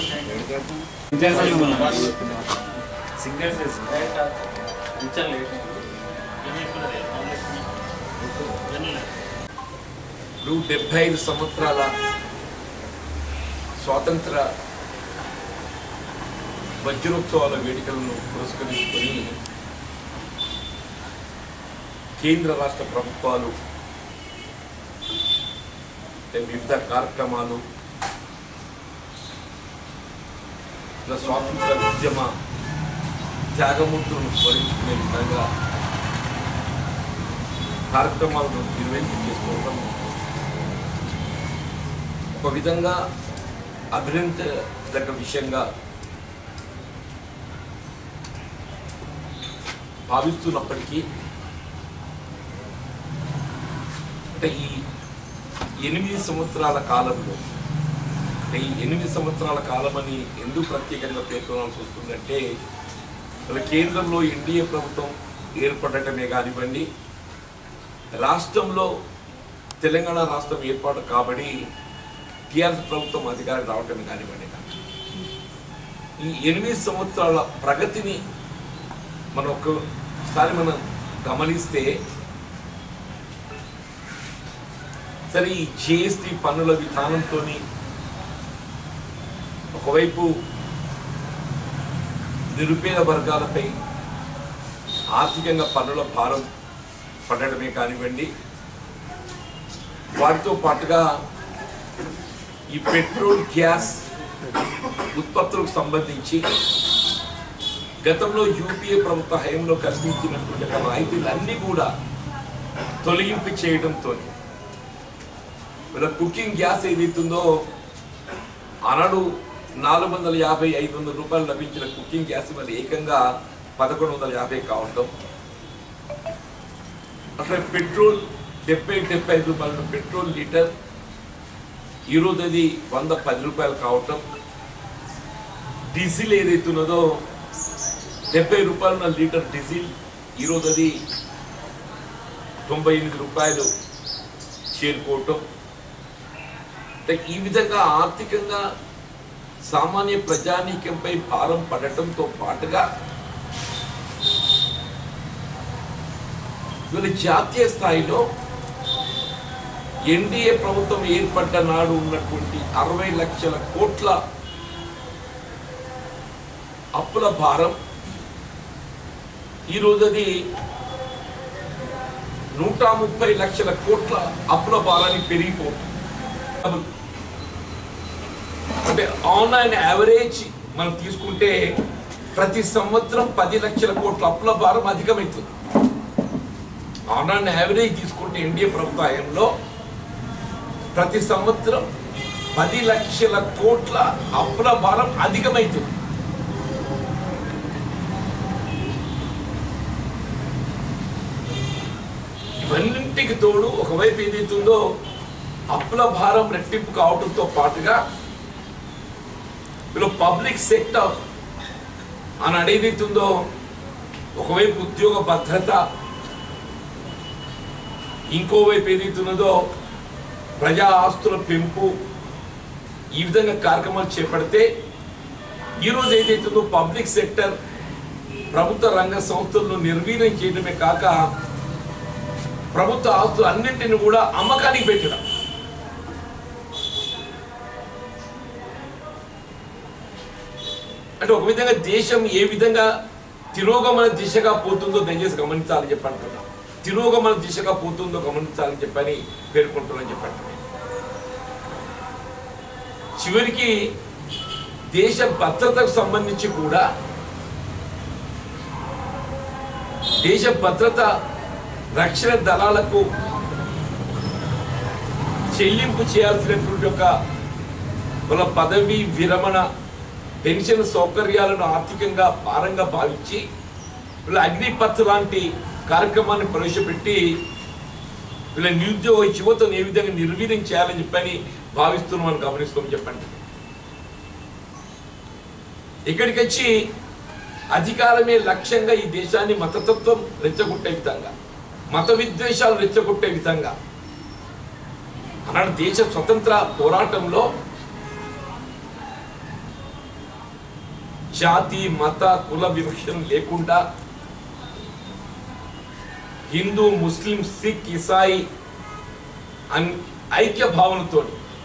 signals కొంచెం late ఇప్పుడు డెబ్బై ఐదు సంవత్సరాల స్వాతంత్ర వజ్రోత్సవాల వేడుకలను పురస్కరించుకొని కేంద్ర రాష్ట్ర ప్రభుత్వాలు వివిధ కార్యక్రమాలు ఇలా స్వాతంత్ర ఉద్యమ త్యాగమూర్తులను స్మరించుకునే విధంగా కార్యక్రమాలను నిర్వహించి చేసుకోవడం ఒక విధంగా అభినందదగ్గ విషయంగా భావిస్తున్నప్పటికీ అంటే ఈ ఎనిమిది సంవత్సరాల కాలంలో అంటే ఈ ఎనిమిది సంవత్సరాల కాలమని ఎందుకు ప్రత్యేకంగా పేర్కొనాల్సి వస్తుందంటే మన కేంద్రంలో ఎన్డీఏ ప్రభుత్వం ఏర్పడటమే కానివ్వండి రాష్ట్రంలో తెలంగాణ రాష్ట్రం ఏర్పాటు కాబట్టి టీఆర్ఎస్ ప్రభుత్వం అధికారం రావటం కానివ్వండి ఈ ఎనిమిది సంవత్సరాల ప్రగతిని మనం ఒకసారి మనం గమనిస్తే సరే ఈ జిఎస్టి పన్నుల విధానంతో ఒకవైపు నిరుపేద వర్గాలపై ఆర్థికంగా పన్నుల భారం పడటమే కానివ్వండి వాటితో పాటుగా ఈ పెట్రోల్ గ్యాస్ ఉత్పత్తులకు సంబంధించి గతంలో యూపీఏ ప్రభుత్వ హయంలో కల్పించినటువంటి యొక్క రాయితీలన్నీ కూడా తొలగింపు చేయడంతో వీళ్ళ కుకింగ్ గ్యాస్ ఏదైతుందో ఆనాడు నాలుగు వందల యాభై ఐదు వందల రూపాయలు లభించిన కుకింగ్ గ్యాస్ మళ్ళీ ఏకంగా పదకొండు వందల యాభై కావటం అట్లా పెట్రోల్ డెబ్బై డెబ్బై ఐదు రూపాయల పెట్రోల్ లీటర్ ఈరోజు అది వంద పది రూపాయలు కావటం డీజిల్ ఏదైతే ఉన్నదో డెబ్బై రూపాయలు ఉన్న లీటర్ డీజిల్ ఈరోజు అది తొంభై ఎనిమిది రూపాయలు చేరుకోవటం అంటే ఈ విధంగా ఆర్థికంగా సామాన్య ప్రజానీకంపై భారం పడటంతో పాటుగా వీళ్ళు జాతీయ స్థాయిలో ఎన్డీఏ ప్రభుత్వం ఏర్పడ్డ నాడు ఉన్నటువంటి అరవై లక్షల కోట్ల అప్పుల భారం ఈరోజు అది నూట ముప్పై లక్షల కోట్ల అప్పుల భారానికి పెరిగిపోతుంది అంటే ఆన్లైన్ యావరేజ్ మనం తీసుకుంటే ప్రతి సంవత్సరం పది లక్షల కోట్ల అప్పుల భారం అధికమవుతుంది ఆన్లైన్ యావరేజ్ తీసుకుంటే ఎన్డీఏ ప్రభుత్వ హయాంలో ప్రతి సంవత్సరం పది లక్షల కోట్ల అప్పుల భారం అధికమవుతుంది ఇవన్నింటికి తోడు ఒకవైపు ఏదైతుందో అప్పుల భారం రెట్టింపు కావడంతో పాటుగా వీళ్ళు పబ్లిక్ సెక్టర్ అని అడేదైతుందో ఒకవైపు ఉద్యోగ భద్రత ఇంకోవైపు ఏదైతున్నదో ప్రజా ఆస్తుల పెంపు ఈ విధంగా కార్యక్రమాలు చేపడితే ఈరోజు ఏదైతుందో పబ్లిక్ సెక్టర్ ప్రభుత్వ రంగ సంస్థలను నిర్వీర్యం చేయడమే కాక ప్రభుత్వ ఆస్తులు అన్నింటిని కూడా అమ్మకానికి పెట్టడం అంటే ఒక విధంగా దేశం ఏ విధంగా తిరోగమన దిశగా పోతుందో దయచేసి గమనించాలని చెప్పి అంటున్నాం తిరోగమన దిశగా పోతుందో గమనించాలని చెప్పని పేర్కొంటున్నాను చెప్పండి చివరికి దేశ భద్రతకు సంబంధించి కూడా దేశ భద్రత రక్షణ దళాలకు చెల్లింపు చేయాల్సినటువంటి ఒక వాళ్ళ పదవి విరమణ పెన్షన్ సౌకర్యాలను ఆర్థికంగా భారంగా భావించి వీళ్ళ అగ్నిపత్ లాంటి కార్యక్రమాన్ని ప్రవేశపెట్టి వీళ్ళ నిరుద్యోగ యువతను ఏ విధంగా నిర్వీర్యం చేయాలని చెప్పని భావిస్తున్నామని గమనిస్తామని చెప్పండి ఇక్కడికి వచ్చి అధికారమే లక్ష్యంగా ఈ దేశాన్ని మతతత్వం రెచ్చగొట్టే విధంగా మత విద్వేషాలు రెచ్చగొట్టే విధంగా ఆనాడు దేశ స్వతంత్ర పోరాటంలో జాతి మత కుల వివక్షను లేకుండా హిందూ ముస్లిం సిక్ ఇసాయి అన్ ఐక్య భావనతో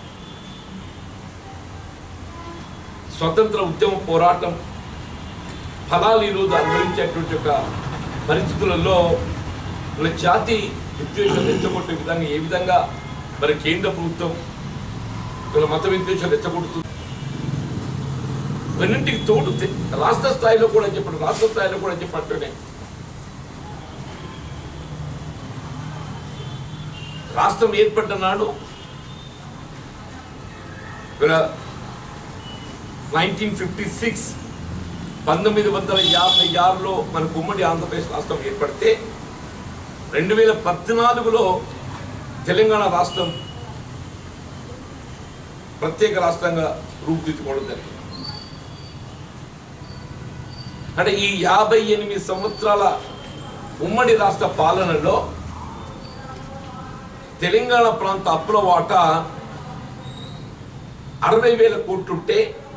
స్వతంత్ర ఉద్యమ పోరాటం ఫలాలు ఈరోజు అనుభవించేటువంటి ఒక పరిస్థితులలో మన జాతి విద్వేషం రెచ్చగొట్టే విధంగా ఏ విధంగా మరి కేంద్ర ప్రభుత్వం వీళ్ళ మత విద్వేషం రెచ్చగొడుతుంది ఇవన్నింటికి తోడు తె- రాష్ట్ర స్థాయిలో కూడా చెప్పండి రాష్ట్ర స్థాయిలో కూడా చెప్పంటూనే రాష్ట్రం ఏర్పడ్డ నాడు నైన్టీన్ ఫిఫ్టీ సిక్స్ పంతొమ్మిది వందల యాభై ఆరులో మనకు ఉమ్మడి ఆంధ్రప్రదేశ్ రాష్ట్రం ఏర్పడితే రెండు వేల పద్నాలుగులో తెలంగాణ రాష్ట్రం ప్రత్యేక రాష్ట్రంగా రూపుదిద్దుకోవడం జరిగింది అంటే ఈ యాభై ఎనిమిది సంవత్సరాల ఉమ్మడి రాష్ట్ర పాలనలో తెలంగాణ ప్రాంత అప్పుల వాటా అరవై వేల కోట్లుంటే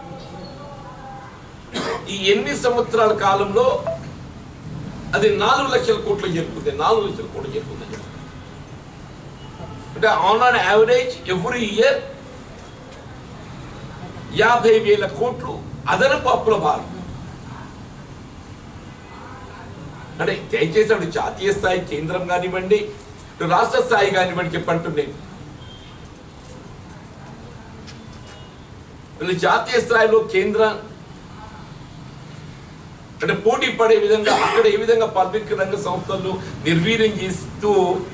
ఈ ఎనిమిది సంవత్సరాల కాలంలో అది నాలుగు లక్షల కోట్లు చేరుకుంది నాలుగు లక్షల కోట్లు చేరుకుంది అంటే on on average every year యాభై వేల కోట్లు అదనపు అప్పుల భారం అంటే దయచేసి అటు జాతీయ స్థాయి కేంద్రం కానివ్వండి ఇటు రాష్ట్ర స్థాయి కానివ్వండి చెప్పంటున్నాను వీళ్ళు జాతీయ స్థాయిలో కేంద్ర అంటే పోటీ పడే విధంగా అక్కడ ఏ విధంగా పబ్లిక్ రంగ సంస్థలు నిర్వీర్యం చేస్తూ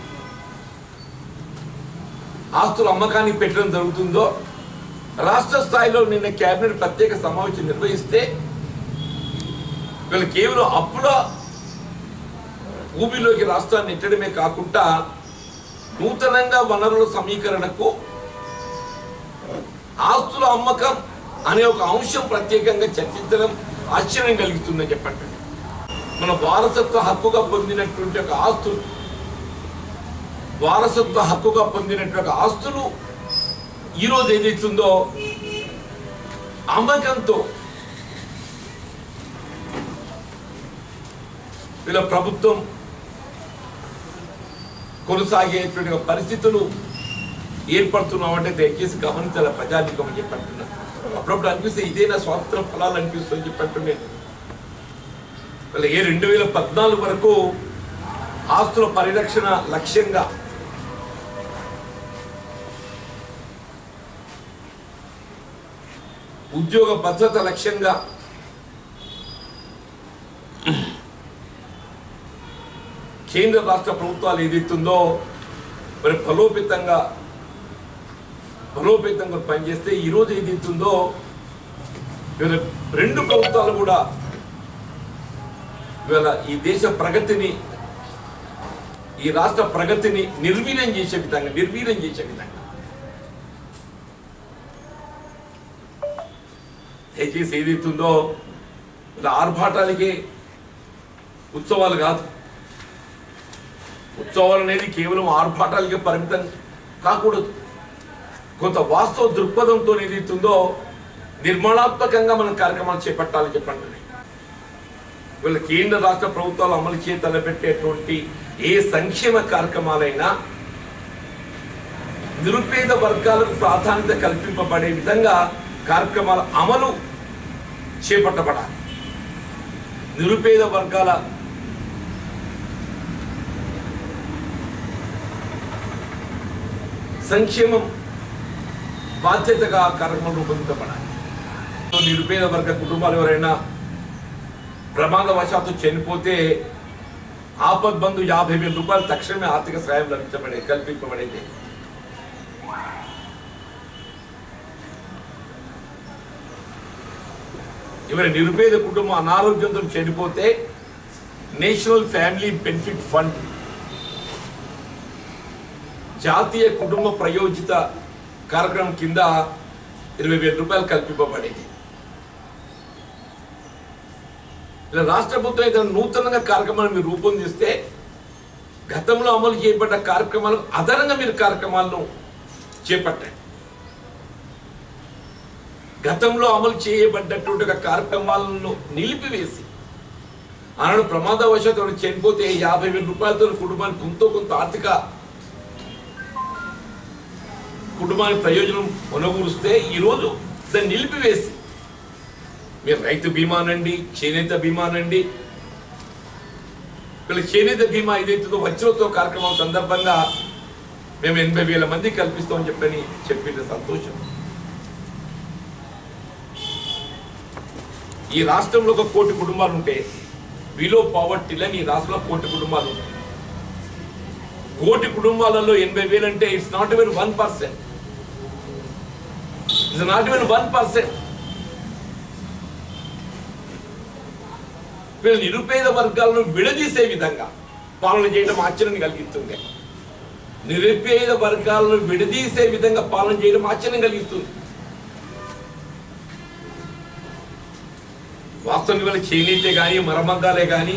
ఆస్తుల అమ్మకానికి పెట్టడం జరుగుతుందో రాష్ట్ర స్థాయిలో నిన్న కేబినెట్ ప్రత్యేక సమావేశం నిర్వహిస్తే వీళ్ళు కేవలం అప్పుల ఊబిలోకి రాష్ట్రాన్ని నెట్టడమే కాకుండా నూతనంగా వనరుల సమీకరణకు ఆస్తుల అమ్మకం అనే ఒక అంశం ప్రత్యేకంగా చర్చించడం ఆశ్చర్యం కలుగుతుందని చెప్పండి మన వారసత్వ హక్కుగా పొందినటువంటి ఒక ఆస్తులు వారసత్వ హక్కుగా పొందినటువంటి ఒక ఆస్తులు ఈరోజు ఏదైతుందో అమ్మకంతో వీళ్ళ ప్రభుత్వం కొనసాగేటువంటి ఒక పరిస్థితులు ఏర్పడుతున్నామంటే దయచేసి గమనించాల ప్రజానికం అని చెప్పంటున్నా అప్పుడప్పుడు అనిపిస్తే ఇదే నా స్వాతంత్ర ఫలాలు అనిపిస్తుంది చెప్పంటున్నాను వీళ్ళ ఏ రెండు వేల పద్నాలుగు వరకు ఆస్తుల పరిరక్షణ లక్ష్యంగా ఉద్యోగ భద్రత లక్ష్యంగా కేంద్ర రాష్ట్ర ప్రభుత్వాలు ఏదైతుందో మరి బలోపేతంగా బలోపేతంగా పనిచేస్తే ఈరోజు ఏదైతుందో ఇవాళ రెండు ప్రభుత్వాలు కూడా ఇవాళ ఈ దేశ ప్రగతిని ఈ రాష్ట్ర ప్రగతిని నిర్వీర్యం చేసే విధంగా నిర్వీర్యం చేసే విధంగా దయచేసి ఏదైతుందో ఇలా ఆర్భాటాలకి ఉత్సవాలు కాదు ఉత్సవాలు అనేది కేవలం ఆర్భాటాలకే పరిమితం కాకూడదు కొంత వాస్తవ దృక్పథంతో ఏదైతుందో నిర్మాణాత్మకంగా మనం కార్యక్రమాలు చేపట్టాలని చెప్పండి వీళ్ళ కేంద్ర రాష్ట్ర ప్రభుత్వాలు అమలు చేయ తలపెట్టేటువంటి ఏ సంక్షేమ కార్యక్రమాలైనా నిరుపేద వర్గాలకు ప్రాధాన్యత కల్పింపబడే విధంగా కార్యక్రమాల అమలు చేపట్టబడాలి నిరుపేద వర్గాల సంక్షేమం బాధ్యతగా ఆ కార్యక్రమం రూపొందించబడాలి నిరుపేద వర్గ కుటుంబాలు ఎవరైనా ప్రమాదవశాత్తు చనిపోతే ఆపద్ బంధు యాభై వేల రూపాయలు తక్షణమే ఆర్థిక సహాయం లభించబడే కల్పింపబడేది ఎవరి నిరుపేద కుటుంబం అనారోగ్యంతో చనిపోతే నేషనల్ ఫ్యామిలీ బెనిఫిట్ ఫండ్ జాతీయ కుటుంబ ప్రయోజిత కార్యక్రమం కింద ఇరవై వేల రూపాయలు కల్పింపబడేది ఇలా రాష్ట్ర ప్రభుత్వం ఏదైనా నూతనంగా కార్యక్రమాలు మీరు రూపొందిస్తే గతంలో అమలు చేయబడ్డ కార్యక్రమాలు అదనంగా మీరు కార్యక్రమాలను చేపట్టండి గతంలో అమలు చేయబడ్డటువంటి ఒక కార్యక్రమాలను నిలిపివేసి ఆనాడు ప్రమాదవశాత్తు ఎవరు చనిపోతే యాభై వేల రూపాయలతో కుటుంబానికి కొంత కొంత ఆర్థిక కుటుంబానికి ప్రయోజనం కొనగూరుస్తే ఈరోజు దాన్ని నిలిపివేసి మీరు రైతు బీమా అనండి చేనేత బీమా అనండి వీళ్ళ చేనేత బీమా ఏదైతుందో వజ్రోత్సవ కార్యక్రమం సందర్భంగా మేము ఎనభై వేల మంది కల్పిస్తామని చెప్పని చెప్పింది సంతోషం ఈ రాష్ట్రంలో ఒక కోటి కుటుంబాలు ఉంటే బిలో పావర్టీలని ఈ రాష్ట్రంలో కోటి కుటుంబాలు ఉంటాయి కోటి కుటుంబాలలో ఎనభై వేలు అంటే it's not even one percent it's not even one percent వీళ్ళ నిరుపేద వర్గాలను విడదీసే విధంగా పాలన చేయడం ఆశ్చర్యం కలిగిస్తుంది నిరుపేద వర్గాలను విడదీసే విధంగా పాలన చేయడం ఆశ్చర్యం కలిగిస్తుంది వాస్తవం వల్ల చేనేతే కానీ మరమగ్గాలే కానీ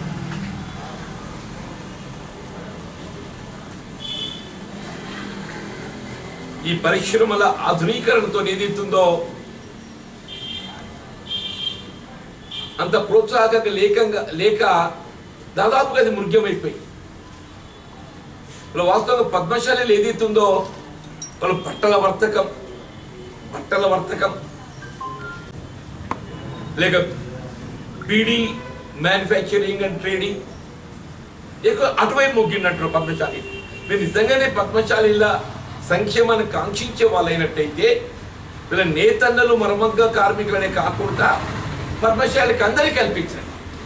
ఈ పరిశ్రమల ఆధునీకరణతో ఏదైతుందో అంత ప్రోత్సాహక లేకంగా లేక దాదాపుగా అది మృగ్యమైపోయి వాళ్ళు వాస్తవంగా పద్మశాలీలు ఏదైతుందో వాళ్ళు బట్టల వర్తకం బట్టల వర్తకం లేక బీడీ మ్యానుఫ్యాక్చరింగ్ అండ్ ట్రేడింగ్ ఎక్కువ అటువైపు మొగ్గినట్టు పద్మశాలి మీరు నిజంగానే పద్మశాలిల సంక్షేమాన్ని కాంక్షించే వాళ్ళైనట్టయితే వీళ్ళ నేతన్నలు మరమగ్గ కార్మికులనే కాకుండా పద్మశాలికి అందరికీ కల్పించండి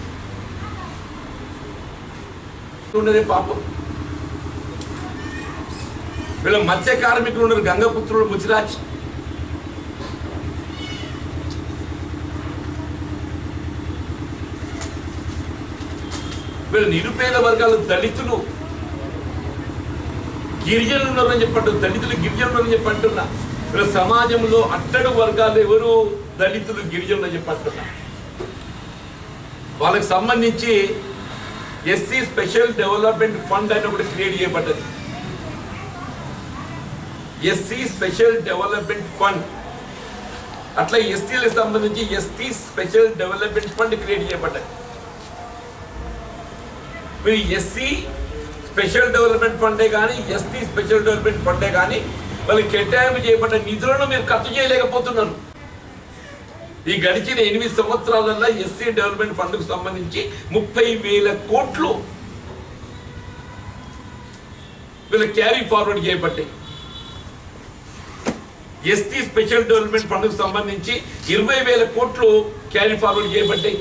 ఉన్నదే పాపం వీళ్ళ మత్స్య కార్మికులు ఉన్నారు గంగపుత్రుడు ముచిరాజ్ వీళ్ళు నిరుపేద వర్గాలు దళితులు గిరిజనులు ఉన్నారని చెప్పంటు దళితులు గిరిజనులు ఉన్నారని చెప్పి అంటున్నా వీళ్ళ సమాజంలో అట్టడు వర్గాలు ఎవరు దళితులు గిరిజనులు అని చెప్పి అంటున్నా వాళ్ళకి సంబంధించి ఎస్సీ స్పెషల్ డెవలప్మెంట్ ఫండ్ అని ఒకటి క్రియేట్ చేయబడ్డది ఎస్సీ స్పెషల్ డెవలప్మెంట్ ఫండ్ అట్లా ఎస్టీలకు సంబంధించి ST special development fund create చేయబడ్డది మీరు ఎస్సీ స్పెషల్ డెవలప్మెంట్ ఫండే కానీ ఎస్టీ స్పెషల్ డెవలప్మెంట్ ఫండే కానీ వాళ్ళకి కేటాయింపు చేయబడ్డ నిధులను మీరు ఖర్చు చేయలేకపోతున్నారు ఈ గడిచిన ఎనిమిది సంవత్సరాలలో ఎస్సీ డెవలప్మెంట్ ఫండ్కు సంబంధించి ముప్పై వేల కోట్లు వీళ్ళు క్యారీ ఫార్వర్డ్ చేయబడ్డాయి ఎస్టీ స్పెషల్ డెవలప్మెంట్ ఫండ్కు సంబంధించి ఇరవై వేల కోట్లు క్యారీ ఫార్వర్డ్ చేయబడ్డాయి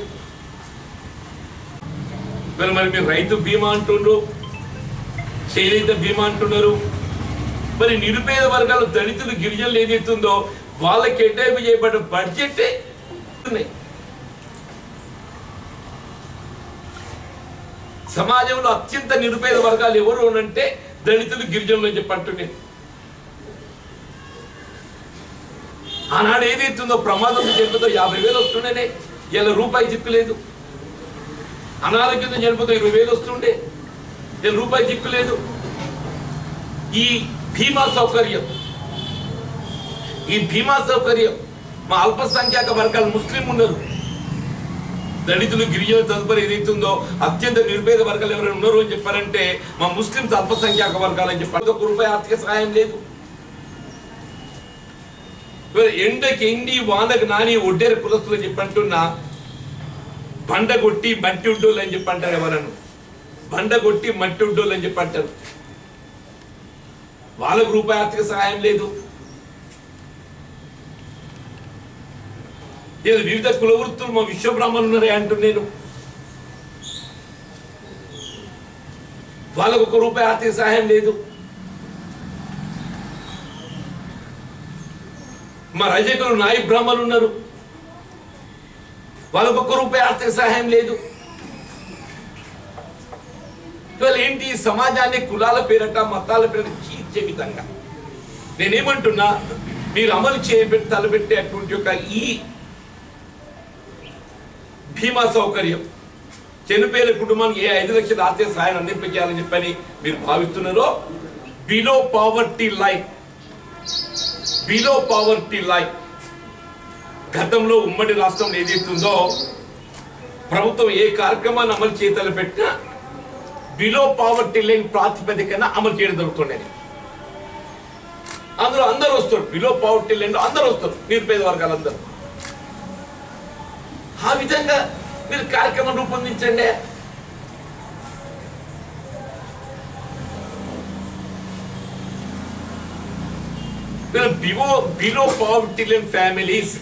మరి మరి మీరు రైతు బీమా అంటుండ్రు చేనేత బీమా అంటున్నారు మరి నిరుపేద వర్గాలు దళితులు గిరిజనులు ఏదైతుందో వాళ్ళకి కేటాయింపు చేయబడ్డ బడ్జెట్ ఉన్నాయి సమాజంలో అత్యంత నిరుపేద వర్గాలు ఎవరు అంటే దళితులు గిరిజనులు అని చెప్పి అంటున్నాను ఆనాడు ఏదైతుందో ప్రమాదం చెప్పుతో యాభై వేలు వస్తుండేనే ఇలా రూపాయి చిక్కులేదు అనారోగ్యంతో చనిపోతే ఇరవై వేలు వస్తుండే ఇలా రూపాయి చిక్కులేదు ఈ బీమా సౌకర్యం ఈ బీమా సౌకర్యం మా అల్పసంఖ్యాక వర్గాలు ముస్లిం ఉన్నారు దళితులు గిరిజనులు తదుపరి ఏదైతుందో అత్యంత నిరుపేద వర్గాలు ఎవరైనా ఉన్నారు అని చెప్పారంటే మా ముస్లింస్ అల్పసంఖ్యాక వర్గాలు అని చెప్పారు ఒక రూపాయి ఆర్థిక సహాయం లేదు ఇవాళ ఎండకి ఎండి వానకు నాని ఒడ్డేరు కులస్తులు అని చెప్పి అంటున్నా బండ కొట్టి మట్టి ఉడ్డోళ్ళు అని చెప్పి అంటారు ఎవరನ್ನು బండ కొట్టి మట్టి ఉడ్డోళ్ళు అని చెప్పి అంటారు వాళ్ళకు రూపాయి ఆర్థిక సహాయం లేదు ఏదో వివిధ కుల వృత్తులు మా విశ్వబ్రహ్మణులు ఉన్నారే అంటూ నేను వాళ్ళకు ఒక రూపాయి ఆర్థిక సహాయం లేదు మా రజకులు నాయి బ్రాహ్మణులు ఉన్నారు వాళ్ళకు ఒక్క రూపాయి ఆర్థిక సహాయం లేదు ఇవాళ ఏంటి ఈ సమాజాన్ని కులాల పేరట మతాల పేరట చీల్చే విధంగా నేనేమంటున్నా మీరు అమలు చేయబెట్టి తలపెట్టేటువంటి యొక్క ఈ బీమా సౌకర్యం చనిపోయిన కుటుంబానికి ఏ ఐదు లక్షల ఆర్థిక సహాయం అందింపజేయాలని చెప్పని మీరు భావిస్తున్నారో below poverty line below poverty line గతంలో ఉమ్మడి రాష్ట్రంలో ఏదైతుందో ప్రభుత్వం ఏ కార్యక్రమాన్ని అమలు చేతలు పెట్టినా బిలో పావర్టీ లైన్ ప్రాతిపదికన అమలు చేయడం జరుగుతుండేది అందులో అందరూ వస్తారు బిలో పావర్టీ లైన్ అందరూ వస్తారు నిరుపేద వర్గాలందరూ ఆ విధంగా మీరు కార్యక్రమం రూపొందించండి below below poverty line families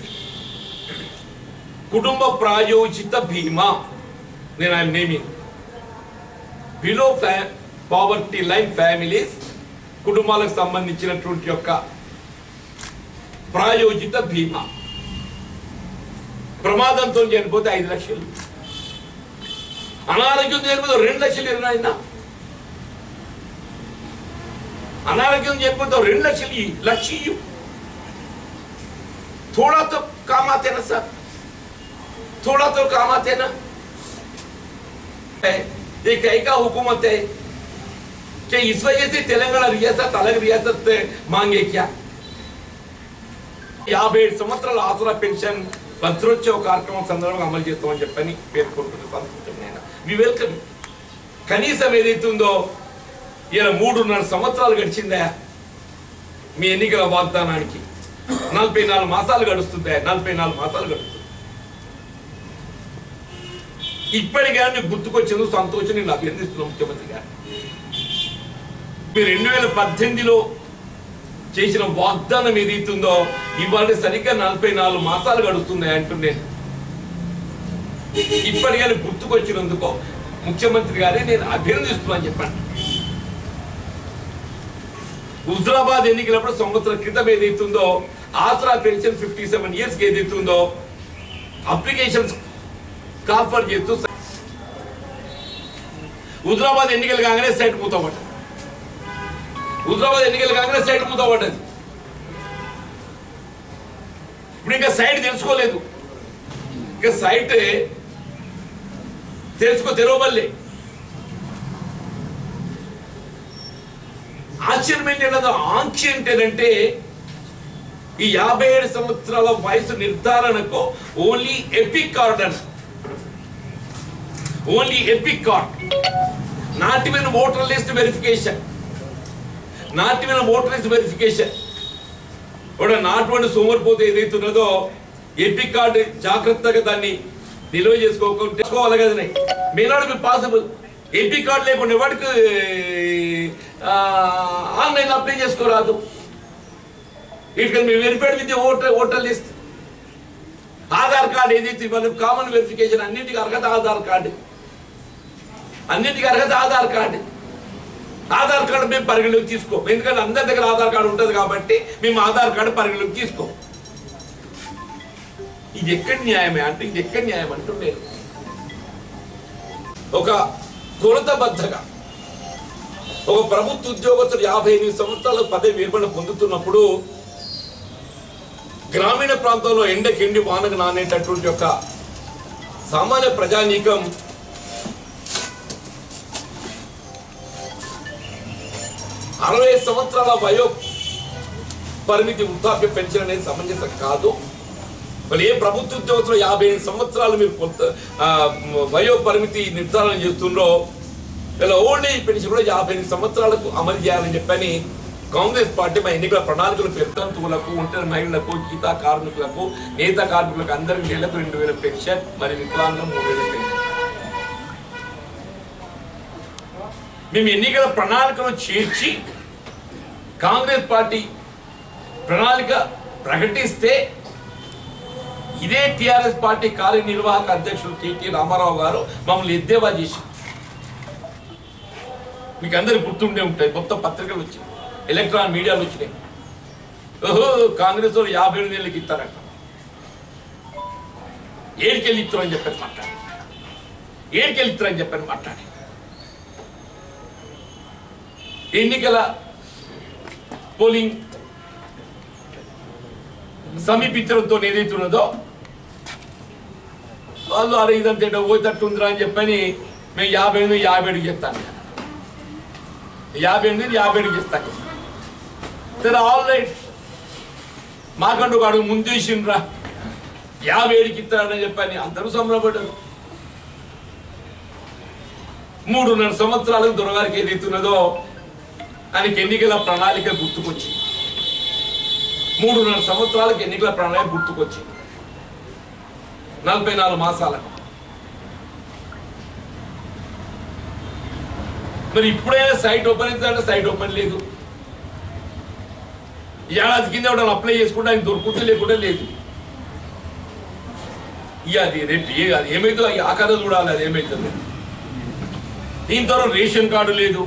కుటుంబ ప్రాయోజిత బీమా నేను ఐఎమ్ నేమింగ్ బిలో ఫ్యా పావర్టీ లైన్ ఫ్యామిలీస్ కుటుంబాలకు సంబంధించినటువంటి యొక్క ప్రాయోజిత బీమా ప్రమాదంతో చనిపోతే ఐదు లక్షలు అనారోగ్యం చనిపోతే రెండు లక్షలు ఇరవై అనారోగ్యం చనిపోతే రెండు లక్షలు ఇయ్యి, లక్ష ఇయ్యు थोड़ा तो काम आते ना सर थोड़ा तो काम आते ना है एक ऐका हुकूमत है कि इस वजह से तेलंगाना रियासत अलग रियासत मांगे क्या యాభై ఏడు సంవత్సరాల ఆసరా పెన్షన్ భద్రోత్సవ కార్యక్రమం సందర్భంగా అమలు చేస్తామని చెప్పని పేర్కొంటున్న సంతోషం నేను వి వెల్కమ్ కనీసం ఏదైతే ఉందో ఇలా మూడున్నర సంవత్సరాలు గడిచిందా మీ ఎన్నికల వాగ్దానానికి నలభై నాలుగు మాసాలు గడుస్తుందా నలభై నాలుగు మాసాలు గడుస్తుంది ఇప్పటికైనా మీకు గుర్తుకొచ్చేందుకు సంతోషం నేను అభినందిస్తున్నాను ముఖ్యమంత్రి గారు మీరు రెండు వేల పద్దెనిమిదిలో చేసిన వాగ్దానం ఏదైతుందో ఇవాళ సరిగ్గా నలభై నాలుగు మాసాలు గడుస్తున్నాయి అంటున్నాను ఇప్పటికైనా గుర్తుకొచ్చినందుకు ముఖ్యమంత్రి గారే నేను అభినందిస్తున్నాను చెప్పండి హుజరాబాద్ ఎన్నికలప్పుడు సంవత్సరం క్రితం ఏదైతుందో Aasara pension fifty seven years కి ఏదైతుందో అప్లికేషన్స్ కాల్ఫర్ చేస్తూ హుజరాబాద్ ఎన్నికలు కాగానే సైట్ మూతపడ్డది హుజరాబాద్ ఎన్నికలు కాగానే సైట్ మూతపడ్డది ఇప్పుడు ఇంకా సైట్ తెలుసుకోలేదు ఇంకా సైట్ తెలుసుకో తెరవబల్లే ఆశ్చర్యం ఏంటంటే ఆంక్ష ఏంటంటే ఈ యాభై ఏడు సంవత్సరాల వయసు నిర్ధారణకు ఓన్లీ ఎపిక్ కార్డ్ అని only EPIC card not even voter list verification not even voter list verification కూడా నాటువంటి సోమరిపోతే ఏదైతే ఉన్నదో ఎపిక్ కార్డు జాగ్రత్తగా దాన్ని నిల్వ చేసుకోకుండా చేసుకోవాలి కదా may not be possible EPIC card లేకుండా ఎవరికి ఆన్లైన్ అప్లై చేసుకోరాదు it can be verified with voter voter list Aadhaar card ఏదైతే ఇవ్వాలి కామన్ వెరిఫికేషన్ అన్నిటికీ అర్హత ఆధార్ కార్డు అన్నిటికీ అర్హత ఆధార్ కార్డు ఆధార్ కార్డు మేము పరిగణలోకి తీసుకో ఎందుకంటే అందరి దగ్గర ఆధార్ కార్డు ఉంటుంది కాబట్టి మేము ఆధార్ కార్డు పరిగణలోకి తీసుకో ఇది ఎక్కడి న్యాయమే అంటే ఇది ఎక్కడి న్యాయం అంటుండే ఒక కొలతబద్ధగా ఒక ప్రభుత్వ ఉద్యోగస్తుడు యాభై ఎనిమిది సంవత్సరాల పదవి విరమణ పొందుతున్నప్పుడు గ్రామీణ ప్రాంతంలో ఎండకి ఎండి వానకు నానేటటువంటి ఒక సామాన్య ప్రజానీకం అరవై సంవత్సరాల వయో పరిమితి వృద్ధాప్య పెన్షన్ అనేది సమంజసం కాదు మరి ఏ ప్రభుత్వ ఉద్యోగంలో యాభై ఐదు సంవత్సరాలు మీరు కొంత ఆ, వయో పరిమితి నిర్ధారణ చేస్తుండ్రో ఇలా ఓల్డ్ ఏజ్ పెన్షన్ కూడా యాభై ఎనిమిది సంవత్సరాలకు అమలు చేయాలని చెప్పని కాంగ్రెస్ పార్టీ మా ఎన్నికల ప్రణాళికలు పెద్దంతువులకు ఒంటరి మహిళలకు గీతా కార్మికులకు నేత కార్మికులకు అందరికి నెలకు రెండు వేల పెన్షన్ మరి వికలాంగం మూడు వేల పెన్షన్ మేము ఎన్నికల ప్రణాళికను చేర్చి కాంగ్రెస్ పార్టీ ప్రణాళిక ప్రకటిస్తే ఇదే టిఆర్ఎస్ పార్టీ కార్యనిర్వాహక అధ్యక్షులు కేటీ రామారావు గారు మమ్మల్ని ఎద్దేవా చేసి మీకు అందరికి గుర్తుండే ఉంటాయి మొత్తం పత్రికలు వచ్చాయి ఎలక్ట్రానిక్ మీడియాలు వచ్చినాయి ఓహో కాంగ్రెస్ వాళ్ళు యాభై ఏడు నెలలకి ఇస్తారంట ఏడుకెళ్ళి ఇస్తారని చెప్పని మాట్లాడి ఏడుకెళ్ళి ఇస్తారని చెప్పని మాట్లాడి ఎన్నికల పోలింగ్ సమీపించడంతో ఏదైతే ఉన్నదో వాళ్ళు అరే ఇదంతా ఏంటో పోయేటట్టు ఉందిరా అని చెప్పని మేము యాభై ఎనిమిది యాభై ఏడుకి చెప్తాను యాభై ఎనిమిది యాభై ఏడుకి చెప్తాను సరే ఆల్ రైట్ మాకంటూ ఒక అడుగు ముందు చేసిండ్రా యాభై ఏడుకి ఇస్తాడని చెప్పని అందరూ సంబరపడ్డారు మూడున్నర సంవత్సరాలకు దొరగారికి ఏదైతున్నదో ఆయనకి ఎన్నికల ప్రణాళిక గుర్తుకొచ్చింది మూడున్నర సంవత్సరాలకు ఎన్నికల ప్రణాళిక గుర్తుకొచ్చింది నలభై నాలుగు మాసాలకు మరి ఇప్పుడైనా సైట్ ఓపెన్ అవుతుందంటే సైట్ ఓపెన్ లేదు ఏడాది కింద ఎవడన్నా అప్లై చేసుకుంటే ఆయన దొరుకుతుంటే లేకుండా లేదు ఇక అది రేపు ఏ- అది ఏమైతుందో ఆ కథ చూడాలి అది ఏమైతుంది దీంతో రేషన్ కార్డు లేదు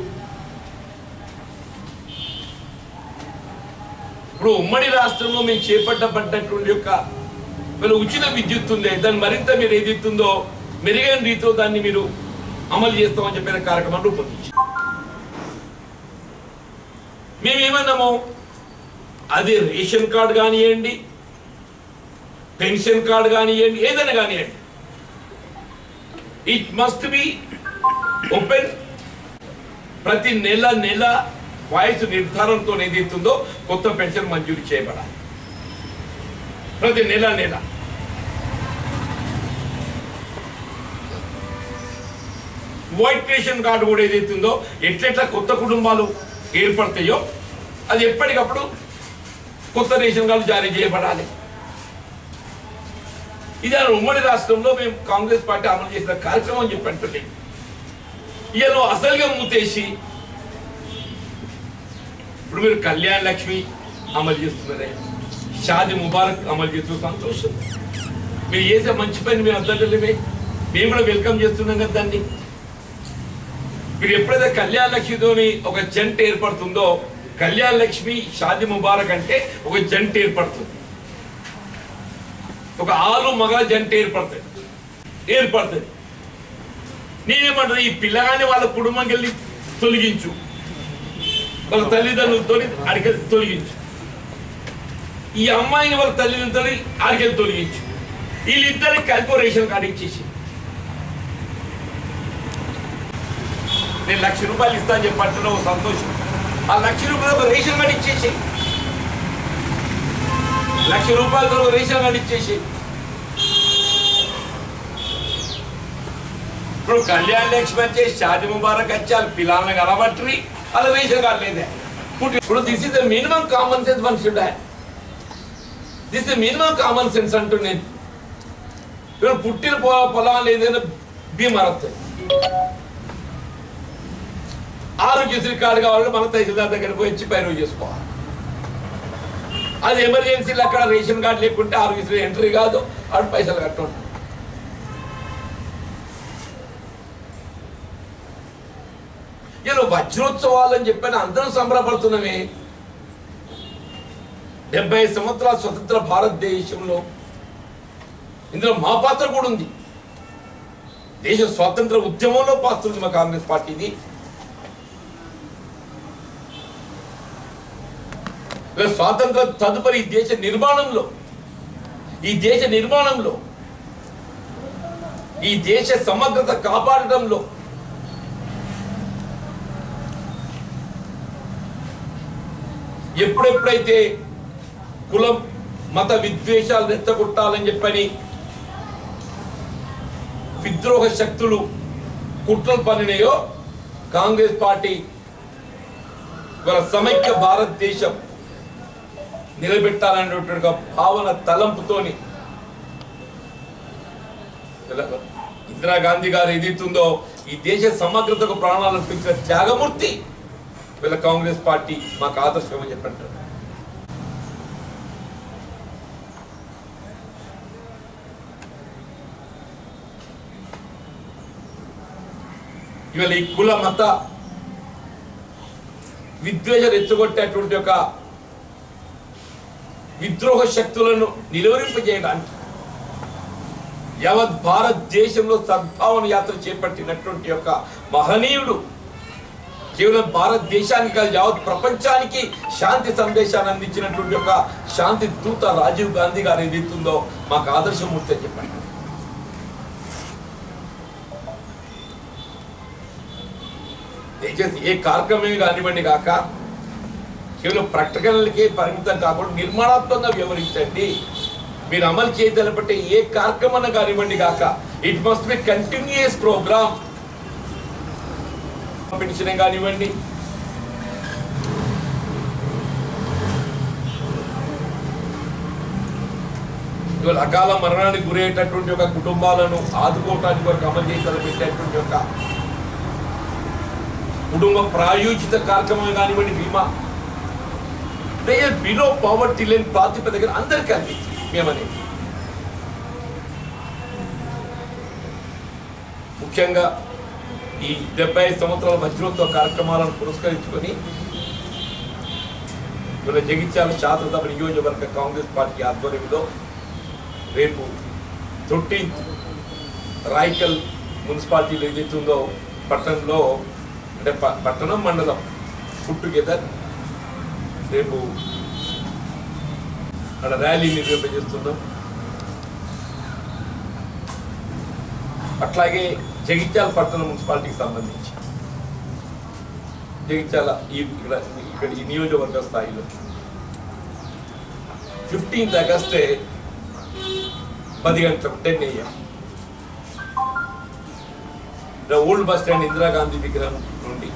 ఇప్పుడు ఉమ్మడి రాష్ట్రంలో మేము చేపట్టబడ్డటువంటి యొక్క వీళ్ళు ఉచిత విద్యుత్ ఉంది దాన్ని మరింత మీరు ఏదైతుందో మెరుగైన రీతిలో దాన్ని మీరు అమలు చేస్తామని చెప్పిన కార్యక్రమం రూపొందించారు మేమేమన్నాము అది రేషన్ కార్డు కానివ్వండి పెన్షన్ కార్డు కానివ్వండి ఏదైనా కానివ్వండి ఇట్ మస్ట్ బి ఓపెన్ ప్రతి నెల నెల వయసు నిర్ధారణతో ఏదైతుందో కొత్త పెన్షన్ మంజూరు చేయబడాలి ప్రతి నెల నెల వైట్ రేషన్ కార్డు కూడా ఏదైతుందో ఎట్లెట్లా కొత్త కుటుంబాలు ఏర్పడతాయో అది ఎప్పటికప్పుడు కొత్త రేషన్ కార్డు జారీ చేయబడాలి ఇది ఆ ఉమ్మడి రాష్ట్రంలో మేము కాంగ్రెస్ పార్టీ అమలు చేసిన కార్యక్రమం అని చెప్పి అంటున్నాయి ఇవాళ అసలుగా మూతేసి ఇప్పుడు మీరు కళ్యాణ్ లక్ష్మి అమలు చేస్తున్నారే షాది ముబారక్ అమలు చేస్తూ సంతోషం మీరు చేసే మంచి పని మేము అర్థమే మేము కూడా వెల్కమ్ చేస్తున్నాం కదా దాన్ని మీరు ఎప్పుడైతే కళ్యాణ లక్ష్మితోని ఒక జంట ఏర్పడుతుందో కళ్యాణ లక్ష్మి షాది ముబారక్ అంటే ఒక జంట ఏర్పడుతుంది ఒక ఆలు మగ జంట ఏర్పడుతుంది ఏర్పడుతుంది నేనేమంటాను ఈ పిల్లగాని వాళ్ళ కుటుంబంకి వెళ్ళి తొలగించు వాళ్ళ తల్లిదండ్రులతో అడిగెళ్ళి తొలగించు ఈ అమ్మాయిని వాళ్ళ తల్లిదండ్రులతో అడిగెళ్ళి తొలగించు వీళ్ళిద్దరికి కలిపి రేషన్ కార్డు ఇచ్చేసి నేను లక్ష రూపాయలు ఇస్తా అని చెప్పి అంటున్నావు సంతోషం ఆ లక్ష రూపాయలు ఒక రేషన్ కార్డు ఇచ్చేసి లక్ష రూపాయలతో ఒక రేషన్ కార్డు ఇచ్చేసి ఇప్పుడు కళ్యాణ్ లక్ష్మి వచ్చే షాది ముబారక్ వచ్చి వాళ్ళ పిల్లల్ని కనబట్టి వాళ్ళ రేషన్ కార్డు లేదే పుట్టి- ఇప్పుడు this is the minimum common sense one should this the minimum common sense అంటూ నేను ఇప్పుడు పుట్టిన పొ- పొలాలు ఏదైనా బీమారత్తాయి ఆరోగ్యశ్రీ కార్డు కావాలంటే మన తహసీల్దార్ దగ్గర పోయి వచ్చి పైన చేసుకోవాలి అది ఎమర్జెన్సీలో అక్కడ రేషన్ కార్డు లేకుంటే ఆరోగ్యశ్రీ ఎంట్రీ కాదు ఆడు పైసలు కట్టండి ఇలా వజ్రోత్సవాలు అని చెప్పని అందరం సంబరపడుతున్నామే డెబ్బై సంవత్సరాల స్వతంత్ర భారతదేశంలో ఇందులో మా పాత్ర కూడా ఉంది దేశ స్వాతంత్ర ఉద్యమంలో పాత్ర ఉంది మా కాంగ్రెస్ పార్టీది ఇలా స్వాతంత్ర తదుపరి ఈ దేశ నిర్మాణంలో ఈ దేశ నిర్మాణంలో ఈ దేశ సమగ్రత కాపాడటంలో ఎప్పుడెప్పుడైతే కులం మత విద్వేషాలు రెచ్చగొట్టాలని చెప్పని విద్రోహ శక్తులు కుట్రలు పనినాయో కాంగ్రెస్ పార్టీ ఇవాళ సమైక్య భారతదేశం నిలబెట్టాలనేటువంటి ఒక భావన తలంపుతోని ఇలా ఇందిరాగాంధీ గారు ఏదైతుందో ఈ దేశ సమగ్రతకు ప్రాణాలు అర్పించిన త్యాగమూర్తి వీళ్ళ కాంగ్రెస్ పార్టీ మాకు ఆదర్శం అని చెప్పంటారు ఇవాళ ఈ కుల మత విద్వేష రెచ్చగొట్టేటువంటి ఒక విద్రోహ శక్తులను నిలువరింపజేయడానికి యావత్ భారతదేశంలో సద్భావన యాత్ర చేపట్టినటువంటి యొక్క మహనీయుడు కేవలం భారతదేశానికి కాదు యావత్ ప్రపంచానికి శాంతి సందేశాన్ని అందించినటువంటి యొక్క శాంతి దూత రాజీవ్ గాంధీ గారు ఏదైతుందో మాకు ఆదర్శమూర్తి అని చెప్పండి దయచేసి ఏ కార్యక్రమం కానివ్వండి కాక కేవలం ప్రాక్టికల్కే పరిమితం కాకుండా నిర్మాణాత్మకంగా వ్యవహరించండి మీరు అమలు చేయదలపట్టే ఏ కార్యక్రమం కానివ్వండి కాక it must be continuous programme pension కానివ్వండి ఇవాళ అకాల మరణానికి గురయ్యేటటువంటి ఒక కుటుంబాలను ఆదుకోవటానికి వరకు అమలు చేసి పెట్టేటువంటి ఒక కుటుంబ ప్రాయోజిత కార్యక్రమం కానివ్వండి బీమా బిలో పావర్టీ లేని ప్రాతిపదికన అందరికీ అందించి మేమనేది ముఖ్యంగా ఈ డెబ్బై ఐదు సంవత్సరాల వజ్రోత్సవ కార్యక్రమాలను పురస్కరించుకొని మన జగిత్యాల శాసనసభ నియోజకవర్గ కాంగ్రెస్ పార్టీ ఆధ్వర్యంలో రేపు థర్టీన్త్ రాయికల్ మున్సిపాలిటీలో ఏదైతుందో పట్టణంలో అంటే ప- పట్టణం మండలం ఫుడ్ టుగెదర్ రేపు అక్కడ ర్యాలీ నిర్వహింపజేస్తున్నాం అట్లాగే జగిత్యాల పట్టణ మున్సిపాలిటీకి సంబంధించి జగిత్యాల ఈ ఇక్కడ ఇక్కడ ఈ నియోజకవర్గ స్థాయిలో ఫిఫ్టీన్త్ ఆగస్టే పది గంటలకు ten AM old bus stand Indira Gandhi విగ్రహం నుండి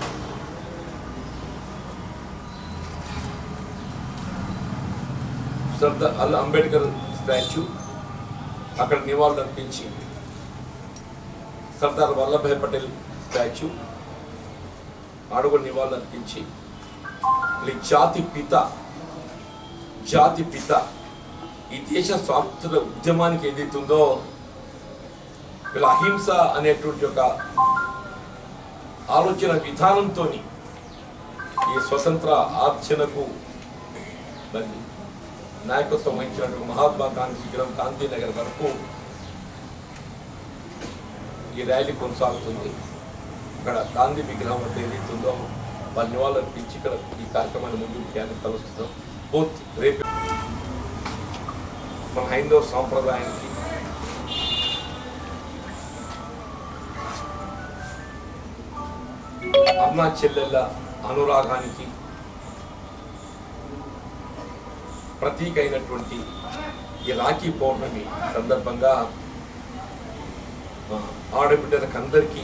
సర్దార్ అల్ అంబేద్కర్ స్టాచ్యూ అక్కడ నివాళులు అర్పించి సర్దార్ వల్లభాయ్ పటేల్ స్టాచ్యూ అడుగు నివాళులు అర్పించి మళ్ళీ జాతి పిత జాతి పిత ఈ దేశ స్వాతంత్ర ఉద్యమానికి ఏదైతుందో ఇలా అహింస అనేటువంటి ఒక ఆలోచన విధానంతో ఈ స్వతంత్ర ఆర్చనకు మరి నాయకత్వం వహించినటువంటి మహాత్మా గాంధీ విగ్రహం గాంధీనగర్ వరకు ఈ ర్యాలీ కొనసాగుతుంది ఇక్కడ గాంధీ విగ్రహం వద్ద ఏదైతుందో వాళ్ళ నివాళులు అర్పించి ఇక్కడ ఈ కార్యక్రమాన్ని ముందుకు ధ్యానం కలుస్తున్నాం బోత్ రేపు మన హైందవ సాంప్రదాయానికి అన్నా చెల్లెళ్ళ అనురాగానికి ప్రతీక అయినటువంటి ఈ రాఖీ పౌర్ణమి సందర్భంగా ఆ, ఆడబిడ్డలకు అందరికీ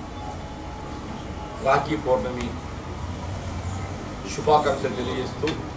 రాఖీ పౌర్ణమి శుభాకాంక్షలు తెలియజేస్తూ